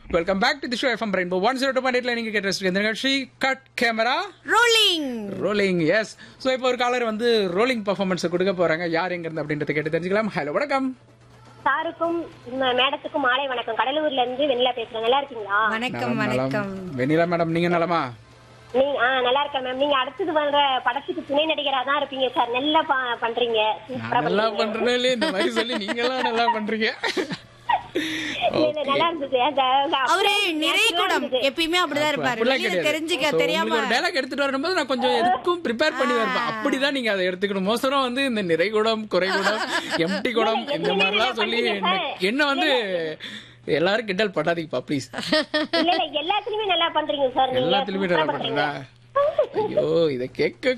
Welcome back to the show FM Rainbow one zero two point நீங்க கேட்ட இந்த நிகழ்ச்சி cut camera rolling rolling yes so இப்போ ஒரு காலர் வந்து ரோலிங் பர்ஃபார்மன்ஸ் கொடுக்க போறாங்க யார் எங்க இருந்து அப்படின்றத கேட்டு தெரிஞ்சுக்கலாம் ஹலோ வணக்கம் சாருக்கும் ம- மேடத்துக்கும் மாலை வணக்கம் கடலூர்ல இருந்து வெண்ணிலா பேசுறேன் நல்லா இருக்கீங்களா வணக்கம் நலம், நலம். வணக்கம் வெண்ணிலா மேடம் நீங்க நலமா நீங்க ஆ நல்லா இருக்கேன் மேம் நீங்க அடுத்தது வர்ற படத்துக்கு துணை நடிகரா தான் இருப்பீங்க சார் நல்லா ப- பண்றீங்க சூப்பரா நல்லா பண்றீங்க. பண்றேன் இல்லையே இந்த மாதிரி சொல்லி நீங்க எல்லாம் நல்லா பண்றீங்க இல்ல, இல்ல, நல்லா இருந்தது அந்த- அந்த அவரு approach நிறை natural ஆ கூடம் இருந்தது. எப்பயுமே அப்படிதான் இருப்பாரு அப்படிலாம் வெளியில கிடையாது. தெரிஞ்சுக்க So, தெரியாம உங்களுக்கு ஒரு dialogue எடுத்துட்டு வரும்போது நான் கொஞ்சம் எதுக்கும் ப்ரிப்பேர் பண்ணி வருவேன் அப்படிதான் நீங்க அதை எடுத்துக்கணும் மோசரம் வந்து இந்த நிறைகுடம் குறைகுடம் எம்டி குடம் இந்த மாதிரிலாம் சொல்லி என்ன- என்ன வந்து எல்லாரும் கிண்டல் பட்டாதீங்கப்பா ப்ளீஸ் இல்ல இல்ல எல்லாத்துலயுமே நல்லா பண்றீங்க சார் நீங்க எல்லாத்துலயுமே சூப்பரா நல்லா பண்றீங்க பண்றா ஐயோ இத கேட்க